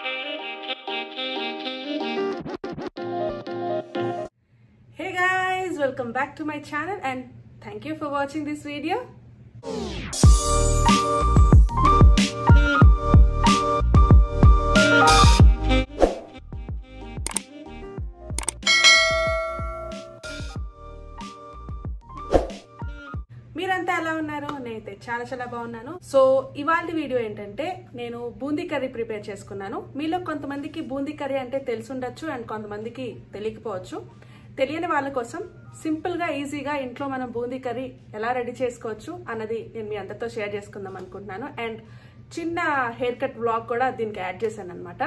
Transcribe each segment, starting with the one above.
Hey guys, welcome back to my channel and thank you for watching this video. మీరంతా ఎలా ఉన్నారు నేనైతే చాలా చాలా బాగున్నాను సో ఇవాళ వీడియో ఏంటంటే నేను బూందీ కర్రీ ప్రిపేర్ చేసుకున్నాను మీలో కొంతమందికి బూందీ కర్రీ అంటే తెలిసుండొచ్చు అండ్ కొంతమందికి తెలియకపోవచ్చు తెలియని వాళ్ళ కోసం సింపుల్ గా ఈజీగా ఇంట్లో మనం బూందీ కర్రీ ఎలా రెడీ చేసుకోవచ్చు అన్నది నేను మీ అందరితో షేర్ చేసుకుందాం అనుకుంటున్నాను అండ్ చిన్న హెయిర్ కట్ బ్లాగ్ కూడా దీనికి యాడ్ చేశాను అనమాట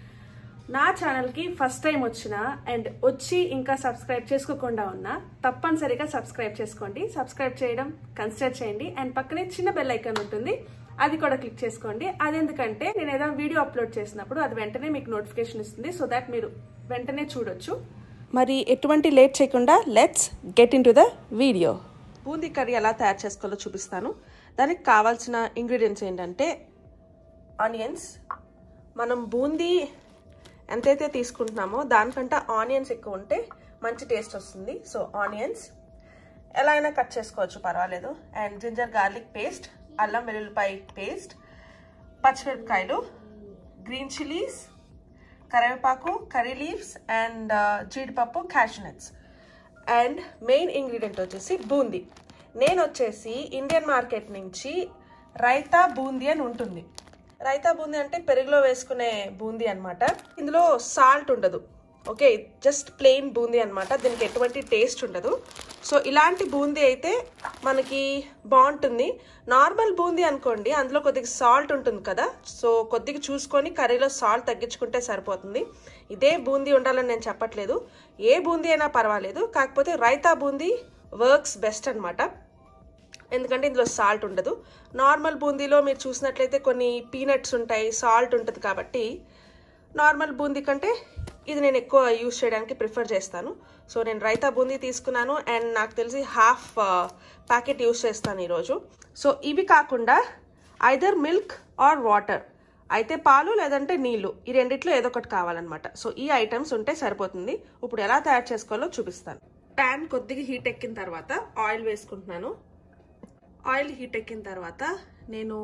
నా ఛానల్కి ఫస్ట్ టైం వచ్చిన అండ్ వచ్చి ఇంకా సబ్స్క్రైబ్ చేసుకోకుండా ఉన్నా తప్పనిసరిగా సబ్స్క్రైబ్ చేసుకోండి సబ్స్క్రైబ్ చేయడం కన్సిడర్ చేయండి అండ్ పక్కనే చిన్న బెల్ ఐకాన్ ఉంటుంది అది కూడా క్లిక్ చేసుకోండి అదెందుకంటే నేను ఏదైనా వీడియో అప్లోడ్ చేసినప్పుడు అది వెంటనే మీకు నోటిఫికేషన్ ఇస్తుంది సో దాట్ మీరు వెంటనే చూడొచ్చు మరి ఎటువంటి లేట్ చేయకుండా let's get into the video boondi curry ఎలా తయారు చేసుకోవాలో చూపిస్తాను దానికి కావాల్సిన ఇంగ్రీడియంట్స్ ఏంటంటే ఆనియన్స్ మనం బూందీ ఎంతైతే తీసుకుంటున్నామో దానికంటే ఆనియన్స్ ఎక్కువ ఉంటే మంచి టేస్ట్ వస్తుంది సో ఆనియన్స్ ఎలా అయినా కట్ చేసుకోవచ్చు పర్వాలేదు అండ్ జింజర్ గార్లిక్ పేస్ట్ అల్లం వెల్లుల్లిపాయ పేస్ట్ పచ్చిమిరపకాయలు గ్రీన్ చిల్లీస్ కరివేపాకు కర్రీ లీవ్స్ అండ్ జీడిపప్పు క్యాషనట్స్ అండ్ మెయిన్ ఇంగ్రీడియంట్ వచ్చేసి బూందీ నేను వచ్చేసి ఇండియన్ మార్కెట్ నుంచి రైతా బూందీ అని ఉంటుంది రైతా బూందీ అంటే పెరుగులో వేసుకునే బూందీ అనమాట ఇందులో సాల్ట్ ఉండదు ఓకే జస్ట్ ప్లెయిన్ బూందీ అనమాట దీనికి ఎటువంటి టేస్ట్ ఉండదు సో ఇలాంటి బూందీ అయితే మనకి బాగుంటుంది నార్మల్ బూందీ అనుకోండి అందులో కొద్దిగా సాల్ట్ ఉంటుంది కదా సో కొద్దిగా చూసుకొని కర్రీలో సాల్ట్ తగ్గించుకుంటే సరిపోతుంది ఇదే బూందీ ఉండాలని నేను చెప్పట్లేదు ఏ బూందీ అయినా పర్వాలేదు కాకపోతే రైతా బూందీ వర్క్స్ బెస్ట్ అనమాట ఎందుకంటే ఇందులో సాల్ట్ ఉండదు నార్మల్ బూందీలో మీరు చూసినట్లయితే కొన్ని పీనట్స్ ఉంటాయి సాల్ట్ ఉంటుంది కాబట్టి నార్మల్ బూందీ కంటే ఇది నేను ఎక్కువ యూస్ చేయడానికి ప్రిఫర్ చేస్తాను సో నేను రైతా బూందీ తీసుకున్నాను అండ్ నాకు తెలిసి హాఫ్ ప్యాకెట్ యూస్ చేస్తాను ఈరోజు సో ఇవి కాకుండా ఐదర్ మిల్క్ ఆర్ వాటర్ అయితే పాలు లేదంటే నీళ్లు ఈ రెండిట్లో ఏదో ఒకటి కావాలన్నమాట సో ఈ ఐటమ్స్ ఉంటే సరిపోతుంది ఇప్పుడు ఎలా తయారు చేసుకోవాలో చూపిస్తాను ప్యాన్ కొద్దిగా హీట్ ఎక్కిన తర్వాత ఆయిల్ వేసుకుంటున్నాను ఆయిల్ హీట్ ఎక్కిన తర్వాత నేను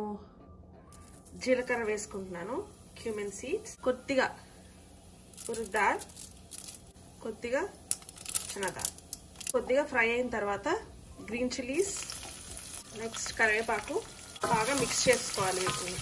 జీలకర్ర వేసుకుంటున్నాను క్యూమిన్ సీడ్స్ కొద్దిగా ఉరుదాల్ కొద్దిగా చనదాల్ కొద్దిగా ఫ్రై అయిన తర్వాత గ్రీన్ చిల్లీస్ నెక్స్ట్ కరివేపాకు బాగా మిక్స్ చేసుకోవాలి వీటిని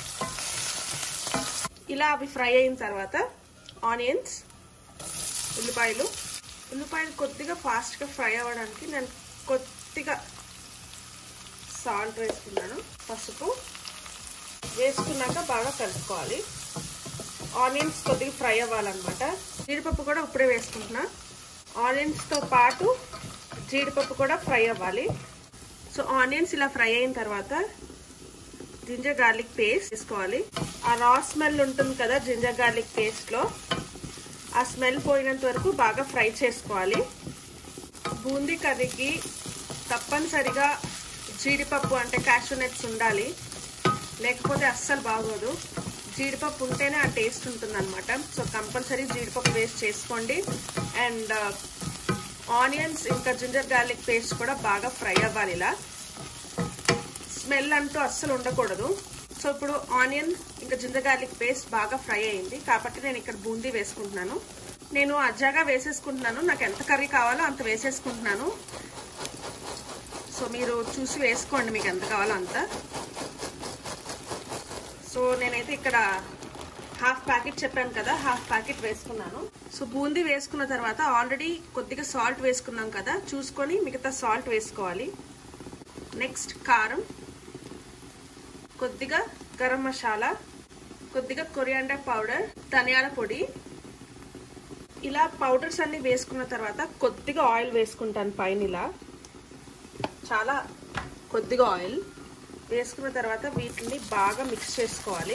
ఇలా అవి ఫ్రై అయిన తర్వాత ఆనియన్స్ ఉల్లిపాయలు ఉల్లిపాయలు కొద్దిగా ఫాస్ట్గా ఫ్రై అవ్వడానికి నేను కొద్దిగా సాల్ట్ వేసుకున్నాను పసుపు వేసుకున్నాక బాగా కలుపుకోవాలి ఆనియన్స్ కొద్దిగా ఫ్రై అవ్వాలన్నమాట జీడిపప్పు కూడా ఇప్పుడే వేసుకుంటున్నా ఆనియన్స్తో పాటు జీడిపప్పు కూడా ఫ్రై అవ్వాలి సో ఆనియన్స్ ఇలా ఫ్రై అయిన తర్వాత జింజర్ గార్లిక్ పేస్ట్ వేసుకోవాలి ఆ రా స్మెల్ ఉంటుంది కదా జింజర్ గార్లిక్ పేస్ట్లో ఆ స్మెల్ పోయినంత వరకు బాగా ఫ్రై చేసుకోవాలి బూందీ కర్రీకి తప్పనిసరిగా జీడిపప్పు అంటే క్యాషూ నట్స్ ఉండాలి లేకపోతే అస్సలు బాగోదు జీడిపప్పు ఉంటేనే ఆ టేస్ట్ ఉంటుంది అనమాట సో కంపల్సరీ జీడిపప్పు వేస్ట్ చేసుకోండి అండ్ ఆనియన్స్ ఇంకా జింజర్ గార్లిక్ పేస్ట్ కూడా బాగా ఫ్రై అవ్వాలి ఇలా స్మెల్ అంటూ అస్సలు ఉండకూడదు సో ఇప్పుడు ఆనియన్ ఇంకా జింజర్ గార్లిక్ పేస్ట్ బాగా ఫ్రై అయింది కాబట్టి నేను ఇక్కడ బూందీ వేసుకుంటున్నాను నేను అజ్జాగా వేసేసుకుంటున్నాను నాకు ఎంత కర్రీ కావాలో అంత వేసేసుకుంటున్నాను సో మీరు చూసి వేసుకోండి మీకు ఎంత కావాలో అంత సో నేనైతే ఇక్కడ హాఫ్ ప్యాకెట్ చెప్పాను కదా హాఫ్ ప్యాకెట్ వేసుకున్నాను సో బూందీ వేసుకున్న తర్వాత ఆల్రెడీ కొద్దిగా సాల్ట్ వేసుకున్నాం కదా చూసుకొని మిగతా సాల్ట్ వేసుకోవాలి నెక్స్ట్ కారం కొద్దిగా గరం మసాలా కొద్దిగా కొరియాండర్ పౌడర్ ధనియాల పొడి ఇలా పౌడర్స్ అన్ని వేసుకున్న తర్వాత కొద్దిగా ఆయిల్ వేసుకుంటాను పైన ఇలా చాలా కొద్దిగా ఆయిల్ వేసుకున్న తర్వాత వీటిని బాగా మిక్స్ చేసుకోవాలి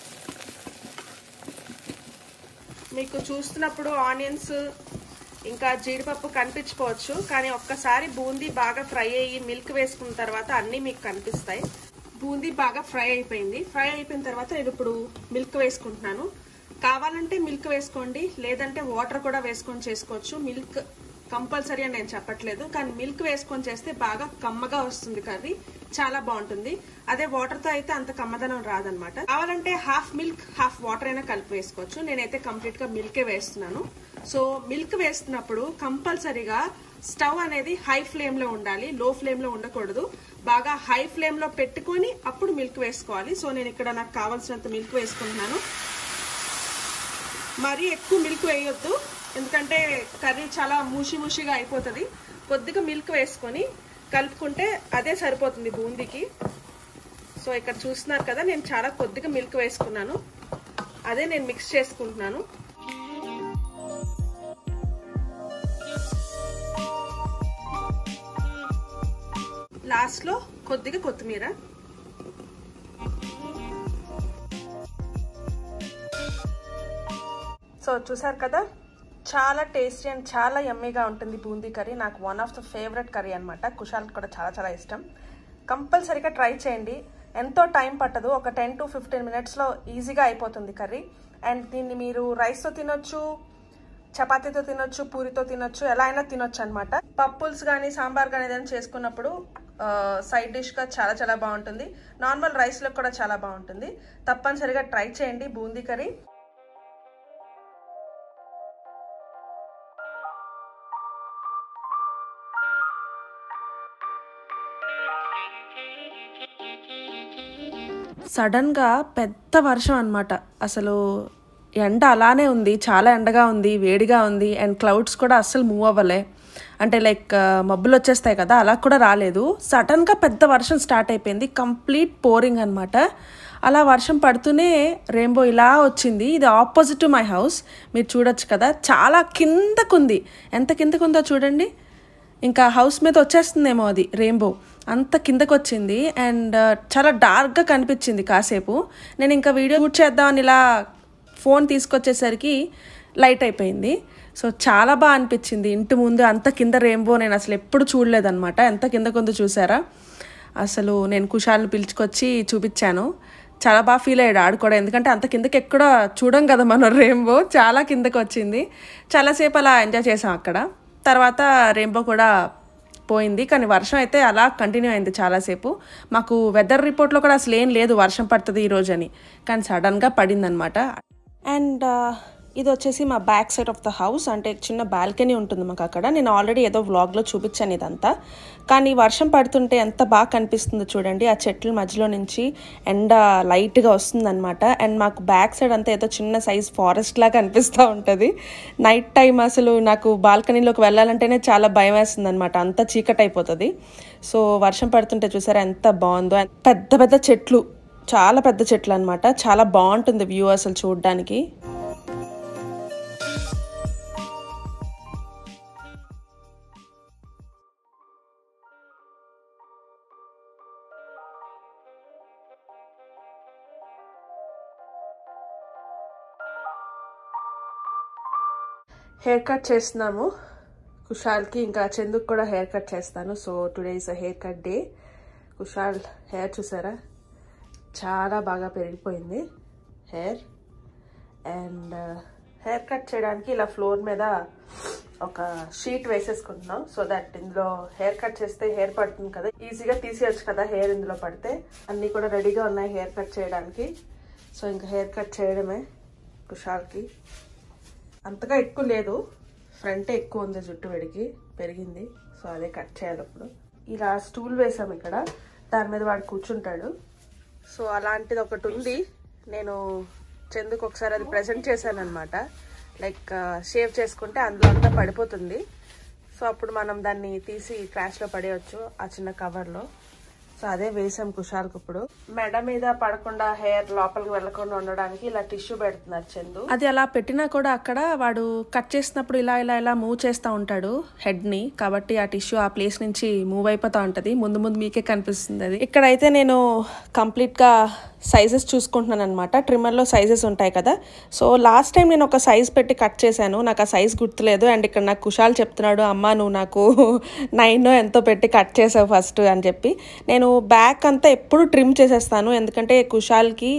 మీకు చూస్తున్నప్పుడు ఆనియన్స్ ఇంకా జీడిపప్పు కనిపించుకోవచ్చు కానీ ఒక్కసారి బూందీ బాగా ఫ్రై అయ్యి మిల్క్ వేసుకున్న తర్వాత అన్నీ మీకు కనిపిస్తాయి బూందీ బాగా ఫ్రై అయిపోయింది ఫ్రై అయిపోయిన తర్వాత నేను ఇప్పుడు మిల్క్ వేసుకుంటున్నాను కావాలంటే మిల్క్ వేసుకోండి లేదంటే వాటర్ కూడా వేసుకొని చేసుకోవచ్చు మిల్క్ కంపల్సరీ అని నేను చెప్పట్లేదు కానీ మిల్క్ వేసుకొని చేస్తే బాగా కమ్మగా వస్తుంది కర్రీ చాలా బాగుంటుంది అదే వాటర్ తో అయితే అంత కమ్మదనం రాదనమాట కావాలంటే హాఫ్ మిల్క్ హాఫ్ వాటర్ అయినా కలిపి వేసుకోవచ్చు నేనైతే కంప్లీట్ గా మిల్కే వేస్తున్నాను సో మిల్క్ వేస్తున్నప్పుడు కంపల్సరీగా స్టవ్ అనేది హై ఫ్లేమ్ లో ఉండాలి లో ఫ్లేమ్ లో ఉండకూడదు బాగా హై ఫ్లేమ్ లో పెట్టుకొని అప్పుడు మిల్క్ వేసుకోవాలి సో నేను ఇక్కడ నాకు కావాల్సినంత మిల్క్ వేసుకుంటున్నాను మరీ ఎక్కువ మిల్క్ వేయొద్దు ఎందుకంటే కర్రీ చాలా మూషి మూషిగా అయిపోతుంది కొద్దిగా మిల్క్ వేసుకొని కలుపుకుంటే అదే సరిపోతుంది బూందీకి సో ఇక్కడ చూస్తున్నారు కదా నేను చాలా కొద్దిగా మిల్క్ వేసుకున్నాను అదే నేను మిక్స్ చేసుకుంటున్నాను లాస్ట్లో కొద్దిగా కొత్తిమీర సో చూసారు కదా చాలా టేస్టీ అండ్ చాలా యమ్మీగా ఉంటుంది బూందీ కర్రీ నాకు one of the favourite curry అనమాట కుషాల్ కూడా చాలా చాలా ఇష్టం కంపల్సరీగా ట్రై చేయండి ఎంతో టైం పట్టదు ఒక టెన్ టు ఫిఫ్టీన్ మినిట్స్లో ఈజీగా అయిపోతుంది కర్రీ అండ్ దీన్ని మీరు రైస్తో తినొచ్చు చపాతీతో తినొచ్చు పూరితో తినొచ్చు ఎలా అయినా తినొచ్చు అనమాట పప్పుల్స్ కానీ సాంబార్ కానీ ఏదైనా చేసుకున్నప్పుడు సైడ్ డిష్గా చాలా చాలా బాగుంటుంది నార్మల్ రైస్లో కూడా చాలా బాగుంటుంది తప్పనిసరిగా ట్రై చేయండి బూందీ కర్రీ సడన్గా పెద్ద వర్షం అనమాట అసలు ఎండ అలానే ఉంది చాలా ఎండగా ఉంది వేడిగా ఉంది అండ్ క్లౌడ్స్ కూడా అస్సలు మూవ్ అవ్వలే అంటే లైక్ మబ్బులు వచ్చేస్తాయి కదా అలా కూడా రాలేదు సడన్గా పెద్ద వర్షం స్టార్ట్ అయిపోయింది కంప్లీట్ పోరింగ్ అనమాట అలా వర్షం పడుతూనే రెయిన్బో ఇలా వచ్చింది ఇది ఆపోజిట్ టు మై హౌస్ మీరు చూడొచ్చు కదా చాలా కిందకుంది ఎంత కిందకుందో చూడండి ఇంకా హౌస్ మీద వచ్చేస్తుందేమో అది రెయిన్బో అంత కిందకు వచ్చింది అండ్ చాలా డార్క్గా కనిపించింది కాసేపు నేను ఇంకా వీడియో షూట్ చేద్దామని ఇలా ఫోన్ తీసుకొచ్చేసరికి లైట్ అయిపోయింది సో చాలా బాగా అనిపించింది ఇంటి ముందు అంత కింద రెయిన్బో నేను అసలు ఎప్పుడు చూడలేదన్నమాట ఎంత కింద కొందో చూసారా అసలు నేను కుషాల్ని పిలుచుకొచ్చి చూపించాను చాలా బాగా ఫీల్ అయ్యాడు ఆడు కూడా ఎందుకంటే అంత కిందకి ఎక్కడ చూడం కదా మనం రెయిన్బో చాలా కిందకి వచ్చింది చాలాసేపు అలా ఎంజాయ్ చేసాం అక్కడ తర్వాత రెయిన్బో కూడా పోయింది కానీ వర్షం అయితే అలా కంటిన్యూ అయింది చాలాసేపు మాకు వెదర్ రిపోర్ట్లో కూడా అసలు ఏం లేదు వర్షం పడుతుంది ఈరోజు అని కానీ సడన్గా పడిందనమాట అండ్ ఇది వచ్చేసి మా back side of the house అంటే చిన్న బాల్కనీ ఉంటుంది మాకు అక్కడ నేను ఆల్రెడీ ఏదో వ్లాగ్లో చూపించాను ఇదంతా కానీ వర్షం పడుతుంటే ఎంత బాగా కనిపిస్తుందో చూడండి ఆ చెట్ల మధ్యలో నుంచి ఎండ లైట్గా వస్తుందన్నమాట అండ్ మాకు బ్యాక్ సైడ్ అంతా ఏదో చిన్న సైజ్ ఫారెస్ట్ లాగా అనిపిస్తూ ఉంటుంది నైట్ టైం అసలు నాకు బాల్కనీలోకి వెళ్ళాలంటేనే చాలా భయం వేస్తుంది అనమాట అంత చీకటి అయిపోతుంది సో వర్షం పడుతుంటే చూసారా ఎంత బాగుందో పెద్ద పెద్ద చెట్లు చాలా పెద్ద చెట్లు అనమాట చాలా బాగుంటుంది వ్యూ అసలు చూడడానికి హెయిర్ కట్ చేస్తున్నాము కుషాల్కి ఇంకా చందుకు కూడా హెయిర్ కట్ చేస్తాను so today is a hair cut day Kushal hair చూసారా చాలా బాగా పెరిగిపోయింది హెయిర్ అండ్ హెయిర్ కట్ చేయడానికి ఇలా ఫ్లోర్ మీద ఒక షీట్ వేసేసుకుంటున్నాం సో దట్ ఇందులో హెయిర్ కట్ చేస్తే హెయిర్ పడుతుంది కదా ఈజీగా తీసేయచ్చు కదా హెయిర్ ఇందులో పడితే అన్నీ కూడా రెడీగా ఉన్నాయి హెయిర్ కట్ చేయడానికి సో ఇంకా హెయిర్ కట్ చేయడమే కుషాల్కి అంతగా ఎక్కువ లేదు ఫ్రంట్ ఎక్కువ ఉంది జుట్టు వెడికి పెరిగింది సో అదే కట్ చేయాలి అప్పుడు ఇలా స్టూల్ వేసాం ఇక్కడ దాని మీద వాడు కూర్చుంటాడు సో అలాంటిది ఒకటి ఉంది నేను చందుకు ఒకసారి అది ప్రజెంట్ చేశాను అనమాట లైక్ షేవ్ చేసుకుంటే అందులో అంతా పడిపోతుంది సో అప్పుడు మనం దాన్ని తీసి ట్రాష్లో పడేయచ్చు ఆ చిన్న కవర్లో సో అదే వేసాం కుషాల్కి ఇప్పుడు మెడ మీద పడకుండా హెయిర్ లోపలికి వెళ్లకుండా ఉండడానికి ఇలా టిష్యూ పెడుతున్నారు చందు అది అలా పెట్టినా కూడా అక్కడ వాడు కట్ చేసినప్పుడు ఇలా ఇలా ఇలా మూవ్ చేస్తూ ఉంటాడు హెడ్ ని కాబట్టి ఆ టిష్యూ ఆ ప్లేస్ నుంచి మూవ్ అయిపోతా ఉంటది ముందు ముందు మీకే కనిపిస్తుంది అది ఇక్కడైతే నేను కంప్లీట్ గా సైజెస్ చూసుకుంటున్నాను అనమాట ట్రిమ్మర్లో సైజెస్ ఉంటాయి కదా సో లాస్ట్ టైం నేను ఒక సైజ్ పెట్టి కట్ చేశాను నాకు ఆ సైజ్ గుర్తులేదు అండ్ ఇక్కడ నాకు కుషాల్ చెప్తున్నాడు అమ్మ నువ్వు నాకు నైన్ ఎంతో పెట్టి కట్ చేసావు ఫస్ట్ అని చెప్పి నేను బ్యాక్ అంతా ఎప్పుడు ట్రిమ్ చేసేస్తాను ఎందుకంటే కుషాల్కి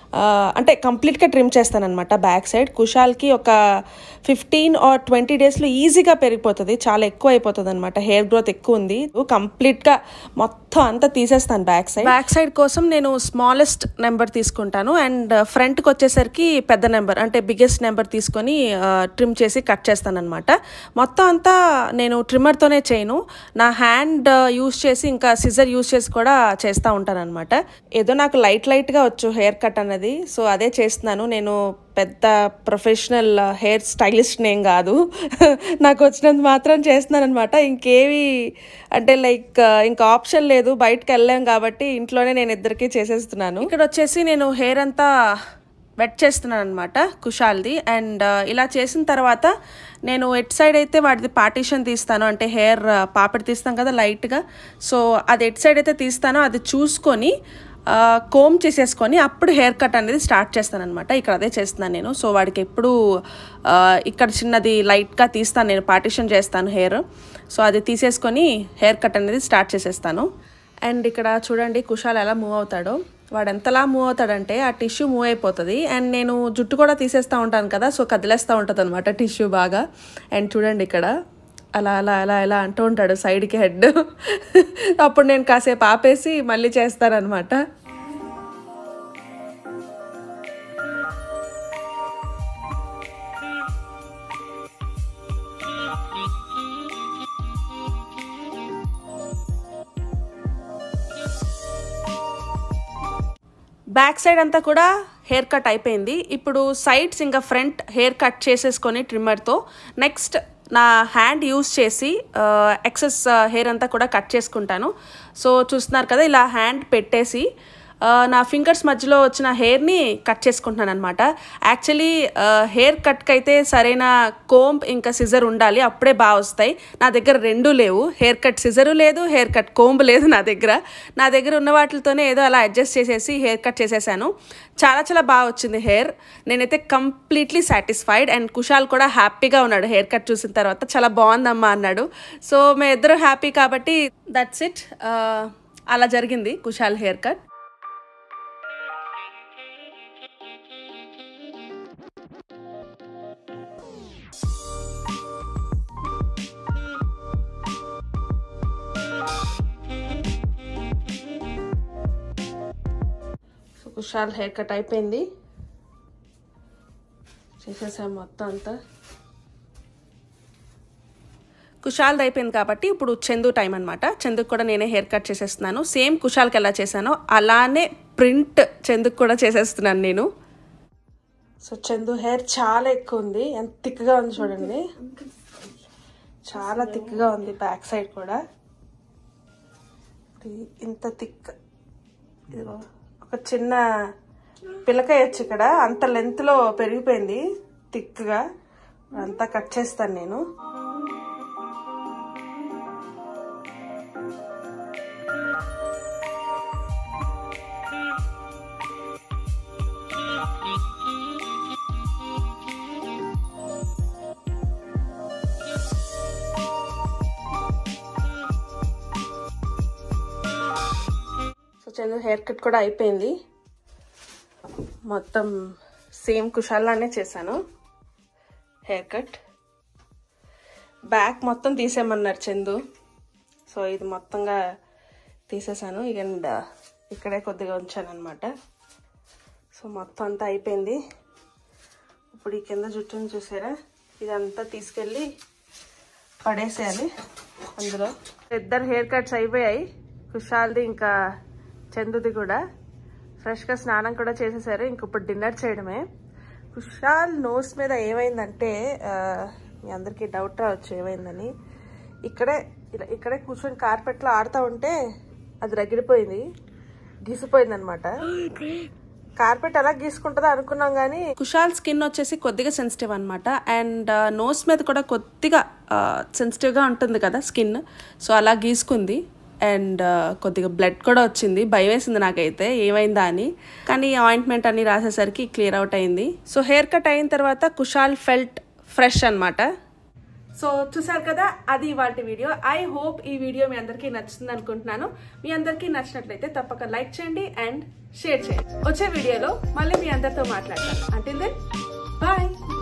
ఆ, అంటే కంప్లీట్గా ట్రిమ్ చేస్తానన్నమాట బ్యాక్ సైడ్ కుషాల్కి ఒక ఫిఫ్టీన్ ఆర్ ట్వంటీ డేస్లో ఈజీగా పెరిగిపోతుంది చాలా ఎక్కువ అయిపోతుంది అనమాట హెయిర్ గ్రోత్ ఎక్కువ ఉంది కంప్లీట్గా మొత్తం అంతా తీసేస్తాను బ్యాక్ సైడ్ బ్యాక్ సైడ్ కోసం నేను స్మాలెస్ట్ నెంబర్ తీసుకుంటాను అండ్ ఫ్రంట్కి వచ్చేసరికి పెద్ద నెంబర్ అంటే బిగ్గెస్ట్ నెంబర్ తీసుకొని ట్రిమ్ చేసి కట్ చేస్తాను అనమాట మొత్తం అంతా నేను ట్రిమ్మర్తోనే చేయను నా హ్యాండ్ యూస్ చేసి ఇంకా సిజర్ యూస్ చేసి కూడా చేస్తూ ఉంటాను అనమాట ఏదో నాకు లైట్ లైట్గా వచ్చు హెయిర్ కట్ అన్నది సో అదే చేస్తున్నాను నేను పెద్ద ప్రొఫెషనల్ హెయిర్ స్టైలిస్ట్ ఏం కాదు నాకు వచ్చినంత మాత్రం చేస్తున్నాను అనమాట ఇంకేవి అంటే లైక్ ఇంకా ఆప్షన్ లేదు బయటకు వెళ్ళాం కాబట్టి ఇంట్లోనే నేను ఇద్దరికి చేసేస్తున్నాను ఇక్కడ వచ్చేసి నేను హెయిర్ అంతా వెట్ చేస్తున్నాను అనమాట కుషాల్ది అండ్ ఇలా చేసిన తర్వాత నేను ఎట్ సైడ్ అయితే వాటిది పార్టీషన్ తీస్తాను అంటే హెయిర్ పాపిడి తీస్తాం కదా లైట్గా సో అది ఎట్ సైడ్ అయితే తీస్తానో అది చూసుకొని కోమ్ చేసేసుకొని అప్పుడు హెయిర్ కట్ అనేది స్టార్ట్ చేస్తాను అనమాట ఇక్కడ అదే చేస్తున్నాను నేను సో వాడికి ఎప్పుడు ఆ, ఇక్కడ చిన్నది లైట్గా తీస్తాను నేను పార్టీషన్ చేస్తాను హెయిర్ సో అది తీసేసుకొని హెయిర్ కట్ అనేది స్టార్ట్ చేసేస్తాను అండ్ ఇక్కడ చూడండి కుషాల్ ఎలా మూవ్ అవుతాడో వాడు ఎంతలా మూవ్ అవుతాడంటే ఆ టిష్యూ మూవ్ అయిపోతుంది అండ్ నేను జుట్టు కూడా తీసేస్తూ ఉంటాను కదా సో కదిలేస్తూ ఉంటుంది అనమాట టిష్యూ బాగా అండ్ చూడండి ఇక్కడ అలా అలా అలా అలా అంటూ ఉంటాడు సైడ్కి హెడ్ అప్పుడు నేను కాసేపు ఆపేసి మళ్ళీ చేస్తానన్నమాట బ్యాక్ సైడ్ అంతా కూడా హెయిర్ కట్ అయిపోయింది ఇప్పుడు సైడ్స్ ఇంకా ఫ్రంట్ హెయిర్ కట్ చేసేసుకొని ట్రిమ్మర్తో నెక్స్ట్ నా హ్యాండ్ యూస్ చేసి ఎక్సెస్ హెయిర్ అంతా కూడా కట్ చేసుకుంటాను సో చూస్తున్నారు కదా ఇలా హ్యాండ్ పెట్టేసి ఆ, నా ఫింగర్స్ మధ్యలో వచ్చిన హెయిర్ని కట్ చేసుకుంటున్నాను అనమాట యాక్చువల్లీ హెయిర్ కట్కి అయితే సరైన కోంబ్ ఇంకా సిజర్ ఉండాలి అప్పుడే బాగా వస్తాయి నా దగ్గర రెండూ లేవు హెయిర్ కట్ సిజరు లేదు హెయిర్ కట్ కోంబ్ లేదు నా దగ్గర నా దగ్గర ఉన్న వాటితోనే ఏదో అలా అడ్జస్ట్ చేసేసి హెయిర్ కట్ చేసేసాను చాలా చాలా బాగా వచ్చింది హెయిర్ నేనైతే కంప్లీట్లీ సాటిస్ఫైడ్ అండ్ కుషాల్ కూడా హ్యాపీగా ఉన్నాడు హెయిర్ కట్ చూసిన తర్వాత చాలా బాగుందమ్మా అన్నాడు సో మేము ఇద్దరు హ్యాపీ కాబట్టి దట్స్ ఇట్ అలా జరిగింది Kushal hair cut so Kushal hair cut అయిపోయింది చేసేసాం మొత్తం అంతా కుషాల్ది అయిపోయింది కాబట్టి ఇప్పుడు చందు టైం అనమాట చందుకు కూడా నేనే హెయిర్ కట్ చేసేస్తున్నాను సేమ్ కుషాల్కి ఎలా చేశానో అలానే ప్రింట్ చందుకు కూడా చేసేస్తున్నాను నేను సో చందు హెయిర్ చాలా ఎక్కువ ఉంది ఎంత థిక్గా ఉంది చూడండి చాలా థిక్గా ఉంది బ్యాక్ సైడ్ కూడా ఇది ఇంత థిక్ ఇదిగో ఒక చిన్న పిల్లకాయ వచ్చి ఇక్కడ అంత లెంత్ లో పెరిగిపోయింది థిక్ గా అంతా కట్ చేస్తాను నేను సో చందు హెయిర్ కట్ కూడా అయిపోయింది మొత్తం సేమ్ కుషాల్లానే చేశాను హెయిర్ కట్ బ్యాక్ మొత్తం తీసేయమన్నారు చందు సో ఇది మొత్తంగా తీసేసాను అండ్ ఇక్కడే కొద్దిగా ఉంచాను అనమాట సో మొత్తం అంతా అయిపోయింది ఇప్పుడు ఈ కింద జుట్టును చూసారా ఇదంతా తీసుకెళ్ళి పడేసేయాలి అందులో ఇద్దరు హెయిర్ కట్స్ అయిపోయాయి కుషాల్ది ఇంకా చందుది కూడా ఫ్రెష్గా స్నానం కూడా చేసేసారు ఇంక ఇప్పుడు డిన్నర్ చేయడమే కుషాల్ నోస్ మీద ఏమైందంటే ఆ, మీ అందరికీ డౌట్ రావచ్చు ఏమైందని ఇక్కడే ఇలా ఇక్కడే కూర్చొని కార్పెట్లో ఆడుతూ ఉంటే అది రగిడిపోయింది గీసిపోయింది అనమాట కార్పెట్ ఎలా గీసుకుంటుందో అనుకున్నాం కానీ కుషాల్ స్కిన్ వచ్చేసి కొద్దిగా సెన్సిటివ్ అనమాట అండ్ నోస్ మీద కూడా కొద్దిగా సెన్సిటివ్గా ఉంటుంది కదా స్కిన్ సో అలా గీసుకుంది అండ్ కొద్దిగా బ్లడ్ కూడా వచ్చింది భయం వేసింది నాకైతే ఏమైందా అని కానీ ఆయింట్మెంట్ అన్ని రాసేసరికి క్లియర్ అవుట్ అయింది సో హెయిర్ కట్ అయిన తర్వాత కుషాల్ ఫెల్ట్ ఫ్రెష్ అన్నమాట సో చూసారు కదా అది ఇవాటి వీడియో ఐ హోప్ ఈ వీడియో మీ అందరికీ నచ్చుతుంది అనుకుంటున్నాను మీ అందరికీ నచ్చినట్లయితే తప్పక లైక్ చేయండి అండ్ షేర్ చేయండి వచ్చే వీడియోలో మళ్ళీ మీ అందరితో మాట్లాడతాను అంటే దెన్ బాయ్